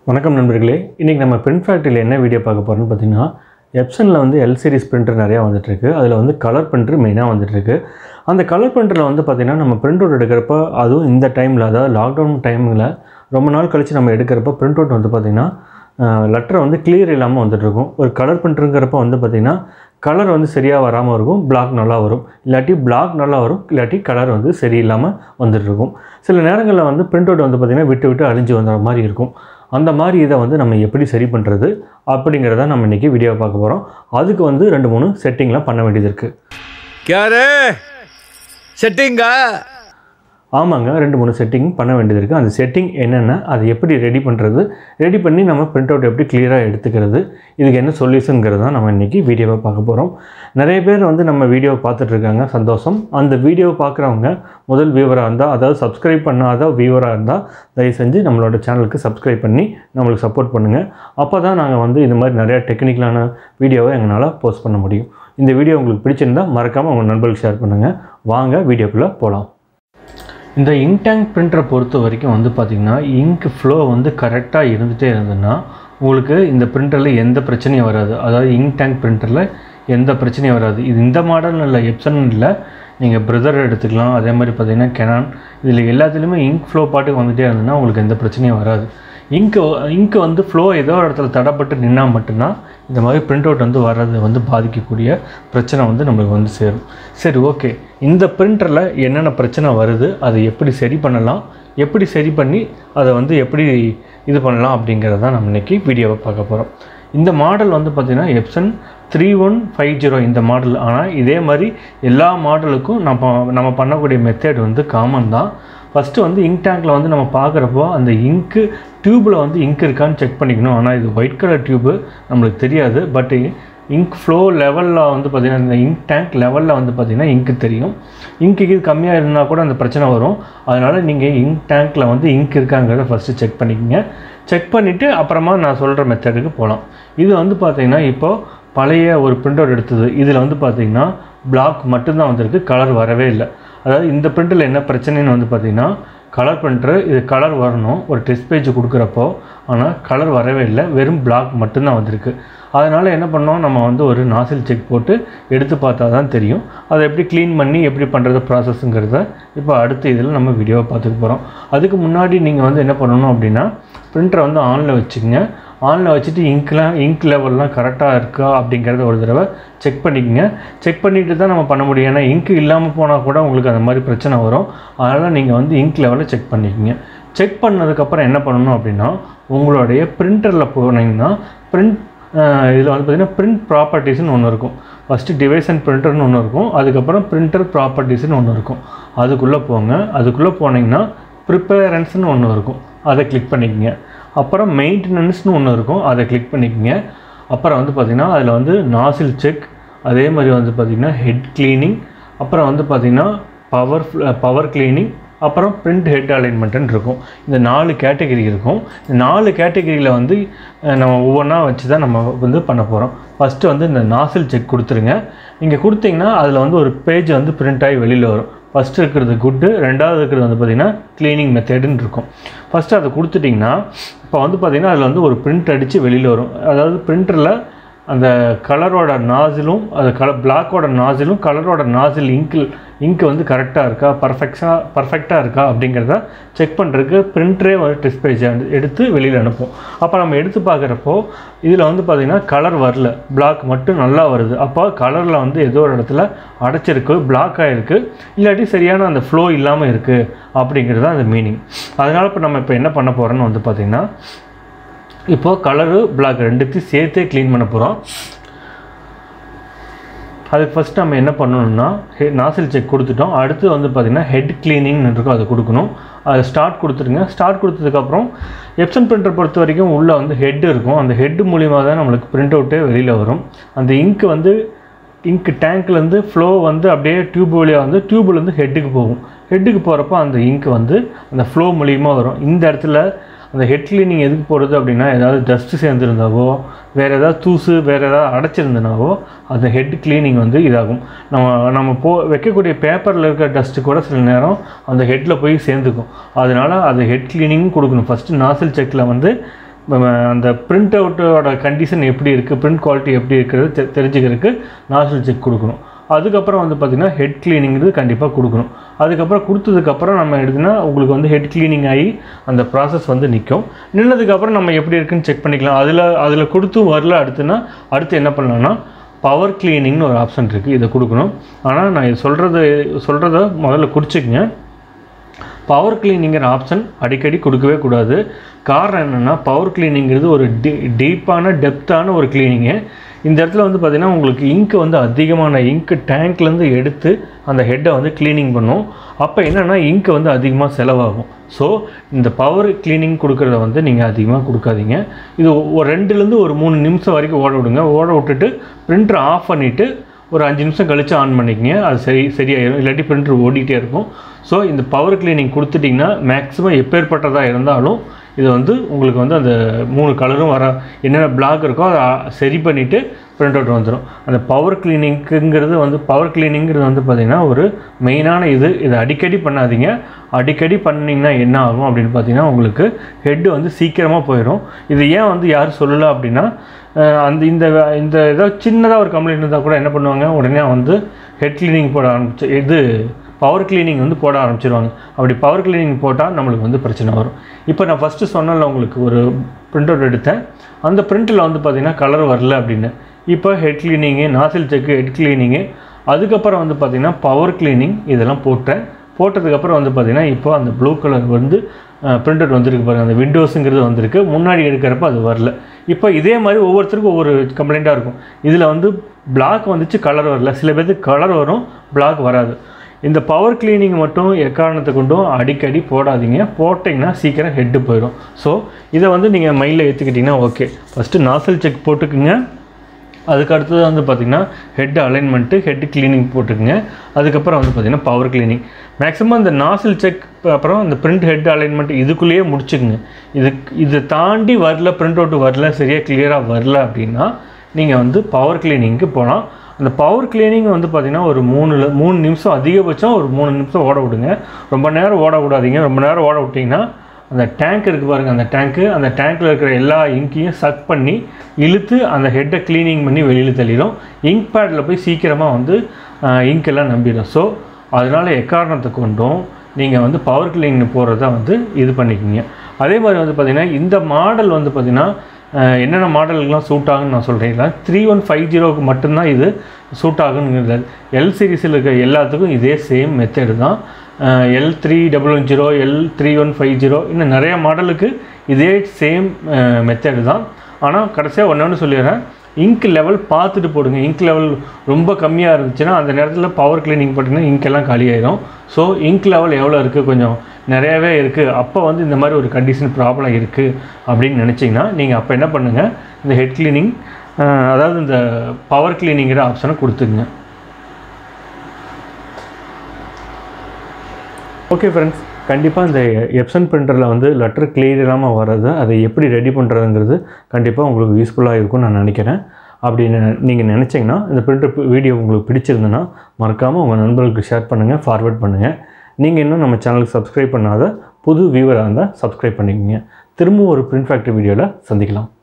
வணக்கம் நண்பர்களே இன்றைக்கி நம்ம பிரிண்ட் ஃபேக்ட்ரியில் என்ன வீடியோ பார்க்க போகிறோம்னு பார்த்தீங்கன்னா எப்சனில் வந்து எல் சீரிஸ் பிரிண்டர் நிறையா வந்துட்டுருக்கு அதில் வந்து கலர் பிரிண்டர் மெயினாக வந்துட்டுருக்கு அந்த கலர் பிரிண்டரில் வந்து பார்த்திங்கன்னா நம்ம பிரிண்ட் அவுட் எடுக்கிறப்ப அதுவும் இந்த டைமில் அதாவது லாக்டவுன் டைமில் ரொம்ப நாள் கழித்து நம்ம எடுக்கிறப்ப பிரிண்ட் அவுட் வந்து பார்த்திங்கன்னா லெட்டர் வந்து கிளியர் இல்லாமல் வந்துட்டுருக்கும் ஒரு கலர் பிரிண்டருங்கிறப்ப வந்து பார்த்திங்கன்னா கலர் வந்து சரியாக வராமல் இருக்கும் பிளாக் நல்லா வரும் இல்லாட்டி பிளாக் நல்லா வரும் இல்லாட்டி கலர் வந்து சரியில்லாமல் வந்துட்டுருக்கும் சில நேரங்களில் வந்து பிரிண்ட் அவுட் வந்து பார்த்திங்கன்னா விட்டு விட்டு அழிஞ்சு வந்துற மாதிரி இருக்கும் அந்த மாதிரி இதை வந்து நம்ம எப்படி சரி பண்ணுறது அப்படிங்கிறத நம்ம இன்றைக்கி வீடியோ பார்க்க போகிறோம் அதுக்கு வந்து ரெண்டு மூணு செட்டிங்லாம் பண்ண வேண்டியது இருக்குது क्या रे செட்டிங்கா ஆமாங்க ரெண்டு மூணு செட்டிங் பண்ண வேண்டியது இருக்குது அந்த செட்டிங் என்னென்ன அதை எப்படி ரெடி பண்ணுறது ரெடி பண்ணி நம்ம பிரிண்ட் அவுட் எப்படி கிளியராக எடுத்துக்கிறது இதுக்கு என்ன சொல்யூஷனுங்கிறது தான் நம்ம இன்றைக்கி வீடியோவை பார்க்க போகிறோம் நிறைய பேர் வந்து நம்ம வீடியோவை பார்த்துட்ருக்காங்க சந்தோஷம் அந்த வீடியோவை பார்க்குறவங்க முதல் வியூவராக இருந்தால் அதாவது சப்ஸ்கிரைப் பண்ணாத வியூவராக இருந்தால் தயவு செஞ்சு நம்மளோட சேனலுக்கு சப்ஸ்கிரைப் பண்ணி நம்மளுக்கு சப்போர்ட் பண்ணுங்கள் அப்போ தான் நாங்கள் வந்து இந்த மாதிரி நிறையா டெக்னிக்கலான வீடியோவை எங்களால் போஸ்ட் பண்ண முடியும் இந்த வீடியோ உங்களுக்கு பிடிச்சிருந்தா மறக்காமல் உங்கள் நண்பர்களுக்கு ஷேர் பண்ணுங்கள் வாங்க வீடியோக்குள்ளே போகலாம் இந்த இங்க் டேங்க் பிரிண்டரை பொறுத்த வரைக்கும் வந்து பார்த்திங்கன்னா இங்க் ஃப்ளோ வந்து கரெக்டாக இருந்துகிட்டே இருந்ததுன்னா உங்களுக்கு இந்த பிரிண்டரில் எந்த பிரச்சனையும் வராது அதாவது இங்க் டேங்க் பிரிண்டரில் எந்த பிரச்சனையும் வராது இது இந்த மாடல் இல்லை எப்சன் இல்லை நீங்கள் பிரதர் எடுத்துக்கலாம் அதே மாதிரி பார்த்தீங்கன்னா கெனான் இதில் எல்லாத்துலேயுமே இங்க் ஃப்ளோ பாட்டுக்கு வந்துகிட்டே இருந்ததுன்னா உங்களுக்கு எந்த பிரச்சனையும் வராது இங்க்கு இங்க்கு வந்து ஃப்ளோ ஏதோ ஒரு இடத்துல தடைப்பட்டு நின்னால் மட்டும்தான் இந்த மாதிரி பிரிண்ட் அவுட் வந்து வர்றது வந்து பாதிக்கக்கூடிய பிரச்சனை வந்து நம்மளுக்கு வந்து சேரும் சரி ஓகே இந்த பிரிண்டரில் என்னென்ன பிரச்சனை வருது அதை எப்படி சரி பண்ணலாம் எப்படி சரி பண்ணி அதை வந்து எப்படி இது பண்ணலாம் அப்படிங்கிறத தான் நம்ம இன்றைக்கி வீடியோவை பார்க்க போகிறோம் இந்த மாடல் வந்து பார்த்திங்கன்னா Epson three one five zero இந்த மாடல் ஆனால் இதே மாதிரி எல்லா மாடலுக்கும் நம்ம நம்ம பண்ணக்கூடிய மெத்தட் வந்து காமன் தான் ஃபஸ்ட்டு வந்து இங்க் டேங்க்கில் வந்து நம்ம பார்க்குறப்போ அந்த இங்க்கு டியூப்பில் வந்து இங்க் இருக்கான்னு செக் பண்ணிக்கணும் ஆனால் இது ஒயிட் கலர் டியூப்பு நம்மளுக்கு தெரியாது பட் இங்க் ஃப்ளோ லெவலில் வந்து பார்த்திங்கன்னா இந்த இங்க் டேங்க் லெவலில் வந்து பார்த்திங்கன்னா இங்க்கு தெரியும் இங்க்கு இது கம்மியாக இருந்தால் கூட அந்த பிரச்சனை வரும் அதனால் நீங்கள் இங்க் டேங்க்கில் வந்து இங்க் இருக்காங்கிறத ஃபஸ்ட்டு செக் பண்ணிக்கோங்க செக் பண்ணிவிட்டு அப்புறமா நான் சொல்கிற மெத்தடுக்கு போகலாம் இது வந்து பார்த்திங்கன்னா இப்போது பழைய ஒரு பிரிண்ட் அவுட் எடுத்தது இதில் வந்து பார்த்திங்கன்னா பிளாக் மட்டும்தான் வந்திருக்கு கலர் வரவே இல்லை அதாவது இந்த பிரிண்டில் என்ன பிரச்சனைன்னு வந்து பார்த்திங்கன்னா கலர் பிரிண்டரு இது கலர் வரணும் ஒரு டெஸ்ட் பேஜ் கொடுக்குறப்போ ஆனால் கலர் வரவே இல்லை வெறும் பிளாக் மட்டும்தான் வந்திருக்கு அதனால் என்ன பண்ணோம் நம்ம வந்து ஒரு நாசில் செக் போட்டு எடுத்து பார்த்தா தான் தெரியும் அதை எப்படி க்ளீன் பண்ணி எப்படி பண்ணுறது ப்ராசஸ்ஸுங்கிறத இப்போ அடுத்த இதில் நம்ம வீடியோவை பார்த்துக்க போகிறோம் அதுக்கு முன்னாடி நீங்கள் வந்து என்ன பண்ணணும் அப்படின்னா பிரிண்டரை வந்து ஆனில் வச்சுக்கோங்க ஆனில் வச்சுட்டு இங்க்லாம் இங்க் லெவல்லாம் கரெக்டாக இருக்கா அப்படிங்கிறத ஒரு தடவை செக் பண்ணிக்கோங்க செக் பண்ணிட்டு தான் நம்ம பண்ண முடியும் ஏன்னா இங்க் இல்லாமல் போனால் கூட உங்களுக்கு அந்த மாதிரி பிரச்சனை வரும் அதனால் நீங்கள் வந்து இங்க் லெவலில் செக் பண்ணிக்கோங்க செக் பண்ணதுக்கப்புறம் என்ன பண்ணணும் அப்படின்னா உங்களுடைய பிரிண்டரில் போனீங்கன்னா பிரிண்ட் இதில் வந்து பார்த்திங்கன்னா பிரிண்ட் ப்ராப்பர்ட்டிஸ்னு ஒன்று இருக்கும் ஃபஸ்ட்டு டிவைஸ் அண்ட் பிரிண்டர்னு ஒன்று இருக்கும் அதுக்கப்புறம் பிரிண்டர் ப்ராப்பர்ட்டிஸ்னு ஒன்று இருக்கும் அதுக்குள்ளே போங்க அதுக்குள்ளே போனீங்கன்னா ப்ரிப்பேரன்ஸ்னு ஒன்று இருக்கும் அதை கிளிக் பண்ணிக்கோங்க அப்புறம் மெயின்டெனன்ஸ்னு ஒன்று இருக்கும் அதை கிளிக் பண்ணிக்கோங்க அப்புறம் வந்து பார்த்திங்கன்னா அதில் வந்து நாசில் செக் அதே மாதிரி வந்து பார்த்திங்கன்னா ஹெட் க்ளீனிங் அப்புறம் வந்து பார்த்திங்கன்னா பவர் பவர் க்ளீனிங் அப்புறம் பிரிண்ட் ஹெட் அலைன்மெண்ட்டுன்னு இருக்கும் இந்த நாலு கேட்டகரி இருக்கும் இந்த நாலு கேட்டகரியில் வந்து நம்ம ஒவ்வொன்றா வச்சு தான் நம்ம வந்து பண்ண போகிறோம் ஃபஸ்ட்டு வந்து இந்த நாசில் செக் கொடுத்துருங்க நீங்கள் கொடுத்தீங்கன்னா அதில் வந்து ஒரு பேஜ் வந்து பிரிண்ட் ஆகி வெளியில் வரும் ஃபஸ்ட்டு இருக்கிறது குட்டு ரெண்டாவது இருக்கிறது வந்து பார்த்திங்கன்னா க்ளீனிங் மெத்தடுன்னு இருக்கும் ஃபஸ்ட்டு அதை கொடுத்துட்டிங்கன்னா இப்போ வந்து பார்த்திங்கன்னா அதில் வந்து ஒரு பிரிண்ட் அடித்து வெளியில் வரும் அதாவது பிரிண்டரில் அந்த கலரோட நாசிலும் அது கலர் பிளாக்கோட நாசிலும் கலரோட நாசில் இங்கில் இங்க் வந்து கரெக்டாக இருக்கா பர்ஃபெக்டாக பர்ஃபெக்டாக இருக்கா அப்படிங்கிறத செக் பண்ணுறதுக்கு பிரிண்டரே வந்து டெஸ்ட் பேஜ் எடுத்து வெளியில் அனுப்பும் அப்போ நம்ம எடுத்து பார்க்குறப்போ இதில் வந்து பார்த்திங்கன்னா கலர் வரல பிளாக் மட்டும் நல்லா வருது அப்போ கலரில் வந்து ஏதோ ஒரு இடத்துல அடைச்சிருக்கு பிளாக் ஆகிருக்கு இல்லாட்டி சரியான அந்த ஃப்ளோ இல்லாமல் இருக்குது அப்படிங்கிறது தான் அந்த மீனிங் அதனால் இப்போ நம்ம இப்போ என்ன பண்ண போகிறோன்னு வந்து பார்த்திங்கன்னா இப்போது கலரு பிளாக் ரெண்டுத்தையும் சேர்த்தே க்ளீன் பண்ண போகிறோம் அதுக்கு ஃபஸ்ட் நம்ம என்ன பண்ணணும்னா ஹெ நாசில் செக் கொடுத்துட்டோம் அடுத்து வந்து பார்த்திங்கன்னா ஹெட் க்ளீனிங்னு இருக்கும் அதை கொடுக்கணும் அதை ஸ்டார்ட் கொடுத்துருங்க ஸ்டார்ட் கொடுத்ததுக்கப்புறம் எப்சன் பிரிண்டர் பொறுத்த வரைக்கும் உள்ளே வந்து ஹெட் இருக்கும் அந்த ஹெட் மூலிமா தான் நம்மளுக்கு பிரிண்ட் அவுட்டே வெளியில் வரும் அந்த இங்க் வந்து இங்க் டேங்க்லேருந்து ஃப்ளோ வந்து அப்படியே டியூப் வழியாக வந்து டியூப்லேருந்து ஹெட்டுக்கு போகும் ஹெட்டுக்கு போகிறப்போ அந்த இங்க் வந்து அந்த ஃப்ளோ மூலியமாக வரும் இந்த இடத்துல அந்த ஹெட் கிளீனிங் எதுக்கு போடுறது அப்படின்னா ஏதாவது டஸ்ட்டு சேர்ந்துருந்தாவோ வேறு ஏதாவது தூசு வேறு ஏதாவது அடைச்சிருந்தனாவோ அந்த ஹெட் கிளீனிங் வந்து இதாகும் நம்ம நம்ம போ வைக்கக்கூடிய பேப்பரில் இருக்க டஸ்ட்டு கூட சில நேரம் அந்த ஹெட்டில் போய் சேர்ந்துக்கும் அதனால் அது ஹெட் கிளீனிங் கொடுக்கணும் ஃபஸ்ட்டு நாசில் செக்கில் வந்து நம்ம அந்த பிரிண்ட் அவுட்டோட கண்டிஷன் எப்படி இருக்குது பிரிண்ட் குவாலிட்டி எப்படி இருக்கிறது தெ தெரிஞ்சுக்கிறதுக்கு நாசில் செக் கொடுக்கணும் அதுக்கப்புறம் வந்து பார்த்திங்கன்னா ஹெட் கிளீனிங்கிறது கண்டிப்பாக கொடுக்கணும் அதுக்கப்புறம் கொடுத்ததுக்கப்புறம் நம்ம எடுத்துனா உங்களுக்கு வந்து ஹெட் கிளீனிங் ஆகி அந்த ப்ராசஸ் வந்து நிற்கும் நின்னதுக்கப்புறம் நம்ம எப்படி இருக்குன்னு செக் பண்ணிக்கலாம் அதில் அதில் கொடுத்தும் வரல அடுத்துனா அடுத்து என்ன பண்ணலாம்னா பவர் கிளீனிங்னு ஒரு ஆப்ஷன் இருக்குது இதை கொடுக்கணும் ஆனால் நான் இது சொல்கிறது சொல்கிறத முதல்ல குறிச்சிக்கங்க பவர் கிளீனிங்கிற ஆப்ஷன் அடிக்கடி கொடுக்கவே கூடாது காரணம் என்னென்னா பவர் கிளீனிங்கிறது ஒரு டீ டீப்பான டெப்த்தான ஒரு கிளீனிங்கு இந்த இடத்துல வந்து பார்த்திங்கன்னா உங்களுக்கு இங்க் வந்து அதிகமான இங்க் டேங்க்லேருந்து எடுத்து அந்த ஹெட்டை வந்து க்ளீனிங் பண்ணும் அப்போ என்னென்னா இங்க் வந்து அதிகமாக செலவாகும் ஸோ இந்த பவர் க்ளீனிங் கொடுக்குறத வந்து நீங்கள் அதிகமாக கொடுக்காதீங்க இது ஒரு ரெண்டுலேருந்து ஒரு மூணு நிமிஷம் வரைக்கும் ஓட விடுங்க ஓட விட்டுட்டு பிரிண்டரை ஆஃப் பண்ணிவிட்டு ஒரு அஞ்சு நிமிஷம் கழித்து ஆன் பண்ணிக்கங்க அது சரி சரியாயிடும் இல்லாட்டி பிரிண்டர் ஓடிட்டே இருக்கும் ஸோ இந்த பவர் கிளீனிங் கொடுத்துட்டிங்கன்னா மேக்ஸிமம் எப்பேற்பட்டதாக இருந்தாலும் இது வந்து உங்களுக்கு வந்து அந்த மூணு கலரும் வர என்னென்ன பிளாக் இருக்கோ அதை ஆ- சரி பண்ணிவிட்டு பிரிண்ட் அவுட் வந்துடும் அந்த பவர் கிளீனிங்க்குங்கிறது வந்து பவர் கிளீனிங்கிறது வந்து பார்த்திங்கன்னா ஒரு மெயினான இது இதை அடிக்கடி பண்ணாதீங்க அடிக்கடி பண்ணிங்கன்னா என்ன ஆகும் அப்படின்னு பார்த்தீங்கன்னா உங்களுக்கு ஹெட்டு வந்து சீக்கிரமாக போயிடும் இது ஏன் வந்து யாரும் சொல்லலை அப்படின்னா அஹ் அந்த இந்த இந்த ஏதோ சின்னதாக ஒரு கம்ப்ளைண்ட் இருந்தால் கூட என்ன பண்ணுவாங்க உடனே வந்து ஹெட் கிளீனிங் போட ஆரம்பிச்சு இது பவர் கிளீனிங் வந்து போட ஆரம்பிச்சிருவாங்க அப்படி பவர் கிளீனிங் போட்டால் நம்மளுக்கு வந்து பிரச்சனை வரும் இப்போ நான் ஃபஸ்ட்டு சொன்னல உங்களுக்கு ஒரு பிரிண்ட் அவுட் எடுத்தேன் அந்த பிரிண்ட்டில் வந்து பார்த்திங்கன்னா கலர் வரல அப்படின்னு இப்போ head cleaning nozzle check head cleaning அதுக்கப்புறம் வந்து பார்த்திங்கன்னா பவர் கிளீனிங் இதெல்லாம் போட்டேன் போட்டதுக்கப்புறம் வந்து பார்த்திங்கன்னா இப்போ அந்த ப்ளூ கலர் வந்து பிரிண்டட் வந்திருக்கு பாருங்கள் அந்த விண்டோஸுங்கிறது வந்திருக்கு முன்னாடி எடுக்கிறப்ப அது வரல இப்போ இதே மாதிரி ஒவ்வொருத்தருக்கும் ஒவ்வொரு கம்ப்ளைண்ட்டாக இருக்கும் இதில் வந்து பிளாக் வந்துச்சு கலர் வரல சில பேர்த்துக்கு கலர் வரும் பிளாக் வராது இந்த பவர் கிளீனிங் மட்டும் எக்காரணத்தை கொண்டும் அடிக்கடி போடாதீங்க போட்டிங்கன்னா சீக்கிரம் ஹெட்டு போயிடும் ஸோ இதை வந்து நீங்கள் மைண்டில் ஏற்றுக்கிட்டிங்கன்னா ஓகே ஃபஸ்ட்டு நாசல் செக் போட்டுக்குங்க அதுக்கு அடுத்தது வந்து பார்த்திங்கன்னா ஹெட் அலைன்மெண்ட்டு ஹெட் கிளீனிங் போட்டுக்குங்க அதுக்கப்புறம் வந்து பார்த்திங்கன்னா பவர் கிளீனிங் மேக்ஸிமம் இந்த நாசில் செக் அப்புறம் இந்த பிரிண்ட் ஹெட் அலைன்மெண்ட் இதுக்குள்ளேயே முடிச்சுக்குங்க இது இதை தாண்டி வரல பிரிண்ட் அவுட் வரல சரியாக கிளியராக வரல அப்படின்னா நீங்கள் வந்து பவர் கிளீனிங்க்கு போகலாம் அந்த பவர் கிளீனிங் வந்து பார்த்திங்கன்னா ஒரு மூணு மூணு நிமிஷம் அதிகபட்சம் ஒரு மூணு நிமிஷம் ஓட விடுங்க ரொம்ப நேரம் ஓட விடாதீங்க ரொம்ப நேரம் ஓட விட்டிங்கன்னா அந்த டேங்க் இருக்குது பாருங்கள் அந்த டேங்க்கு அந்த டேங்க்கில் இருக்கிற எல்லா இங்கையும் சக் பண்ணி இழுத்து அந்த ஹெட்டை க்ளீனிங் பண்ணி வெளியில் தள்ளிடும் இங்க் பேடில் போய் சீக்கிரமாக வந்து இங்க் எல்லாம் நம்பிடும் ஸோ அதனால் எக்காரணத்தை கொண்டும் நீங்கள் வந்து பவர் கிளீனிங் போகிறத வந்து இது பண்ணிக்கிங்க அதே மாதிரி வந்து பார்த்திங்கன்னா இந்த மாடல் வந்து பார்த்திங்கன்னா அஹ், என்னென்ன மாடலுக்குலாம் சூட் ஆகுன்னு நான் சொல்கிறேன் த்ரீ ஒன் ஃபைவ் ஜீரோவுக்கு மட்டும்தான் இது சூட் ஆகுங்கிறது எல் சீரிஸில் இருக்க எல்லாத்துக்கும் இதே சேம் மெத்தடு தான் L three double one zero L three one five zero இன்னும் நிறைய மாடலுக்கு இதே சேம் மெத்தடு தான் ஆனால் கடைசியாக ஒன்று ஒன்று சொல்லிடுறேன் இங்க் லெவல் பார்த்துட்டு போடுங்க இங்க் லெவல் ரொம்ப கம்மியாக இருந்துச்சுன்னா அந்த நேரத்தில் பவர் கிளீனிங் போட்டிங்கன்னா ink எல்லாம் காலியாயிடும் ஸோ இங்க் லெவல் எவ்வளோ இருக்குது கொஞ்சம் நிறையவே இருக்குது அப்போ வந்து இந்த மாதிரி ஒரு கண்டிஷன் ப்ராப்ளம் இருக்குது அப்படின்னு நினச்சிங்கன்னா நீங்கள் அப்போ என்ன பண்ணுங்கள் இந்த ஹெட் கிளீனிங் அதாவது இந்த பவர் கிளீனிங்கிற ஆப்ஷனை கொடுத்துங்க ஓகே ஃப்ரெண்ட்ஸ் கண்டிப்பாக இந்த எப்சன் பிரிண்டரில் வந்து லெட்டர் கிளியர் இல்லாமல் வர்றது அதை எப்படி ரெடி பண்ணுறதுங்கிறது கண்டிப்பாக உங்களுக்கு யூஸ்ஃபுல்லாக இருக்கும்னு நான் நினைக்கிறேன் அப்படி நீங்கள் நினச்சிங்கன்னா இந்த பிரிண்டர் வீடியோ உங்களுக்கு பிடிச்சிருந்துன்னா மறக்காமல் உங்கள் நண்பர்களுக்கு ஷேர் பண்ணுங்கள் ஃபார்வர்ட் பண்ணுங்கள் நீங்கள் இன்னும் நம்ம சேனலுக்கு சப்ஸ்கிரைப் பண்ணாத புது வியூவராக இருந்தால் சப்ஸ்கிரைப் பண்ணிக்கோங்க திரும்பவும் ஒரு பிரிண்ட் ஃபேக்ட்ரி வீடியோவில் சந்திக்கலாம்